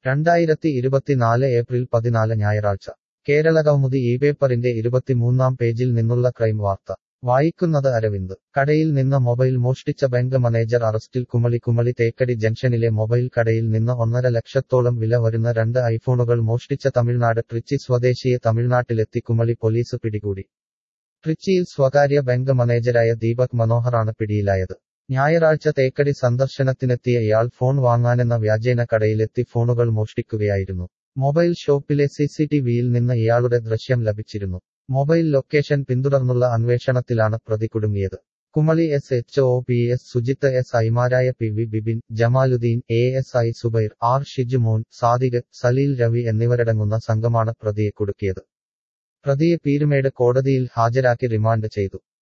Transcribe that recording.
രണ്ടായിരത്തി ഇരുപത്തിനാല് ഏപ്രിൽ പതിനാല് ഞായറാഴ്ച കേരള കൗമുദി ഈ പേപ്പറിന്റെ ഇരുപത്തിമൂന്നാം പേജിൽ നിന്നുള്ള ക്രൈം വാർത്ത വായിക്കുന്നത് അരവിന്ദ് കടയിൽ നിന്ന് മൊബൈൽ മോഷ്ടിച്ച ബാങ്ക് മാനേജർ അറസ്റ്റിൽ കുമളി കുമളി തേക്കടി ജംഗ്ഷനിലെ മൊബൈൽ കടയിൽ നിന്ന് ഒന്നര ലക്ഷത്തോളം വില വരുന്ന രണ്ട് ഐഫോണുകൾ മോഷ്ടിച്ച തമിഴ്നാട് ട്രിച്ചി സ്വദേശിയെ തമിഴ്നാട്ടിലെത്തി കുമളി പോലീസ് പിടികൂടി ട്രിച്ചിയിൽ സ്വകാര്യ ബാങ്ക് മാനേജരായ ദീപക് മനോഹറാണ് പിടിയിലായത് ഞായറാഴ്ച തേക്കടി സന്ദർശനത്തിനെത്തിയ ഇയാൾ ഫോൺ വാങ്ങാനെന്ന വ്യാജേന കടയിലെത്തി ഫോണുകൾ മോഷ്ടിക്കുകയായിരുന്നു മൊബൈൽ ഷോപ്പിലെ സിസിടിവിയിൽ നിന്ന് ഇയാളുടെ ദൃശ്യം ലഭിച്ചിരുന്നു മൊബൈൽ ലൊക്കേഷൻ പിന്തുടർന്നുള്ള അന്വേഷണത്തിലാണ് പ്രതി കുടുങ്ങിയത് Kumily S H O P S Sujith S ഐമാരായ P V Bibin Jamaluddin A S I Subair R Shijumon Sadiq Saleel Ravi എന്നിവരടങ്ങുന്ന സംഘമാണ് പ്രതിയെ കുടുക്കിയത് പ്രതിയെ പീരുമേട് കോടതിയിൽ ഹാജരാക്കി റിമാൻഡ് ചെയ്തു